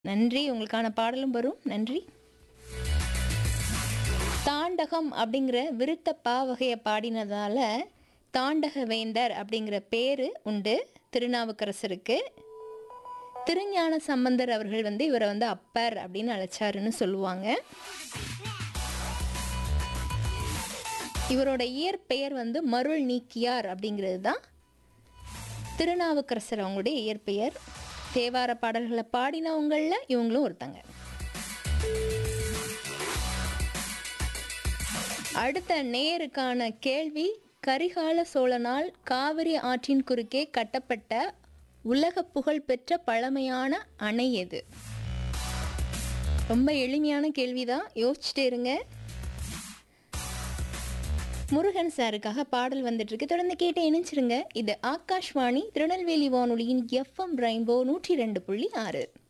நன்றி உங்களுக்கான பாடலும் வரும் நன்றி தாண்டகம் அப்படிங்கிற விருத்த பா வகையை பாடினதால தாண்டக வேந்தர் அப்படிங்கிற பேரு உண்டு திருநாவுக்கரசருக்கு திருஞான சம்பந்தர் அவர்கள் வந்து இவரை வந்து அப்பர் அப்படின்னு அழைச்சாருன்னு சொல்லுவாங்க இவரோட இயற்பெயர் வந்து மருள் நீக்கியார் அப்படிங்கிறது தான் திருநாவுக்கரசர் அவங்களுடைய இயற்பெயர் தேவார பாடல்களை பாடினவங்களில் இவங்களும் ஒருத்தங்க அடுத்த நேருக்கான கேள்வி கரிகால சோழனால் காவிரி ஆற்றின் குறுக்கே கட்டப்பட்ட உலக புகழ்பெற்ற பழமையான அணை எது ரொம்ப எளிமையான கேள்விதான் யோசிச்சுட்டே இருங்க முருகன் சாருக்காக பாடல் வந்துட்டு இருக்கு தொடர்ந்து கேட்டு இணைச்சிருங்க இது ஆகாஷ்வாணி திருநெல்வேலி வானொலியின் எஃப்எம் ரெயின்போ நூற்றி ரெண்டு புள்ளி ஆறு